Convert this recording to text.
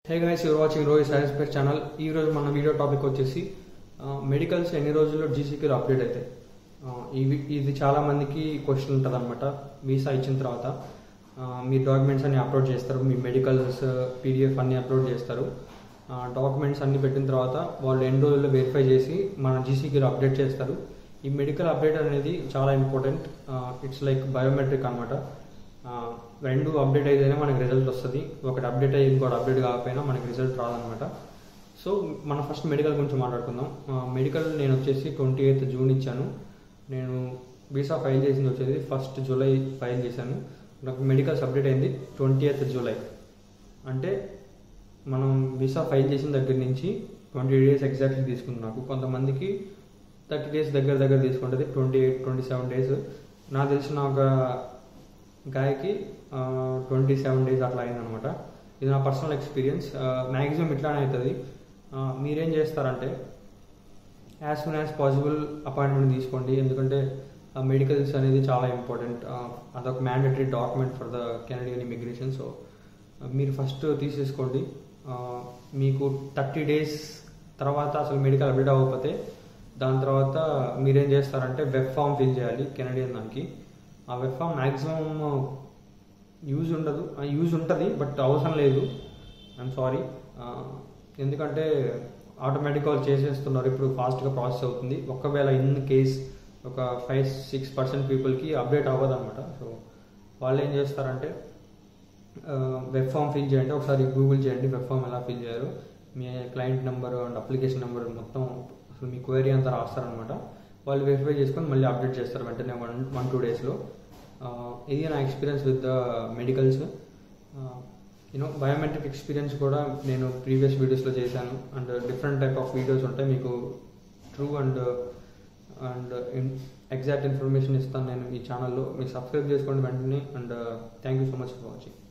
hey guys you're watching Rohit science పేర్ channel ఈ రోజు మన వీడియో టాపిక్ వచ్చేసి మెడికల్స్ ఎన్ని రోజుల్లో జీసీకి అప్డేట్ అవుతాయి ఆ, ఇవి ఇది చాలా మందికి క్వశ్చన్ ఉంటుంది అనమాట వీసా ఇచ్చిన తర్వాత ఆ, మీ డాక్యుమెంట్స్ అన్ని అప్లోడ్ చేస్తారు మీ మెడికల్స్ పీడిఎఫ్ అన్ని అప్లోడ్ చేస్తారు డాక్యుమెంట్స్ అన్ని పెట్టిన తర్వాత వాళ్ళు ఎన్ని రోజుల్లో వెరిఫై చేసి మన జీసీకి అప్డేట్ చేస్తారు ఈ మెడికల్ అప్డేట్ అనేది చాలా ఇంపార్టెంట్ ఇట్స్ లైక్ బయోమెట్రిక్ అనమాట ఆ, రెండు అప్డేట్ అయితేనే మనకి రిజల్ట్ వస్తుంది ఒకటి అప్డేట్ అయ్యి ఇంకోటి అప్డేట్ కాకపోయినా మనకి రిజల్ట్ రాదనమాట సో మనం ఫస్ట్ మెడికల్ గురించి మాట్లాడుకుందాం మెడికల్ నేను వచ్చేసి ట్వంటీ ఎయిత్ జూన్ ఇచ్చాను నేను వీసా ఫైల్ చేసింది వచ్చేసి ఫస్ట్ జూలై ఫైల్ చేశాను నాకు మెడికల్స్ అప్డేట్ అయింది ట్వంటీ ఎయిత్ జూలై అంటే మనం వీసా ఫైల్ చేసిన దగ్గర నుంచి ట్వంటీ డేస్ ఎగ్జాక్ట్లీ తీసుకుంది నాకు కొంతమందికి థర్టీ డేస్ దగ్గర దగ్గర తీసుకుంటుంది twenty eight twenty seven days నాకు తెలిసిన ఒక గాయకి ట్వంటీ సెవెన్ డేస్ అట్లా అయిందనమాట ఇది నా పర్సనల్ ఎక్స్పీరియన్స్ మ్యాక్సిమం ఇట్లానే అవుతుంది ఆ, మీరేం చేస్తారంటే as soon as possible appointment తీసుకోండి ఎందుకంటే మెడికల్స్ అనేది చాలా ఇంపార్టెంట్ అదొక mandatory document for the Canadian immigration so మీరు ఫస్ట్ తీసేసుకోండి ఆ, మీకు థర్టీ డేస్ తర్వాత అసలు మెడికల్ అప్డేట్ అవ్వకపోతే దాని తర్వాత మీరేం చేస్తారంటే వెబ్ ఫామ్ ఫిల్ చేయాలి కెనడియన్ దానికి ఆ వెబ్ ఫామ్ మ్యాక్సిమం యూజ్ ఉండదు యూజ్ ఉంటుంది బట్ అవసరం లేదు ఐఎమ్ సారీ ఎందుకంటే ఆటోమేటిక్గా వాళ్ళు చేసేస్తున్నారు ఇప్పుడు ఫాస్ట్గా ప్రాసెస్ అవుతుంది ఒకవేళ ఇన్ కేస్ ఒక ఫైవ్ సిక్స్ పర్సెంట్ పీపుల్కి అప్డేట్ అవ్వదు అనమాట సో వాళ్ళు ఏం చేస్తారంటే వెబ్ ఫామ్ ఫిల్ చేయండి ఒకసారి గూగుల్ చేయండి వెబ్ ఫామ్ ఎలా ఫిల్ చేయాలో మీ client number and application number మొత్తం అసలు మీ క్వైరీ అంతా రాస్తారనమాట వాళ్ళు వెరిఫై చేసుకొని మళ్ళీ అప్డేట్ చేస్తారు వెంటనే వన్ వన్ టూ డేస్లో ఇది నా experience with the medicals you know biometric experience కూడా నేను ప్రీవియస్ వీడియోస్లో చేశాను and different type of videos ఉంటాయి మీకు true and and exact information ఇస్తాను నేను ఈ ఛానల్లో మీరు సబ్స్క్రైబ్ చేసుకోండి వెంటనే and thank you so much for watching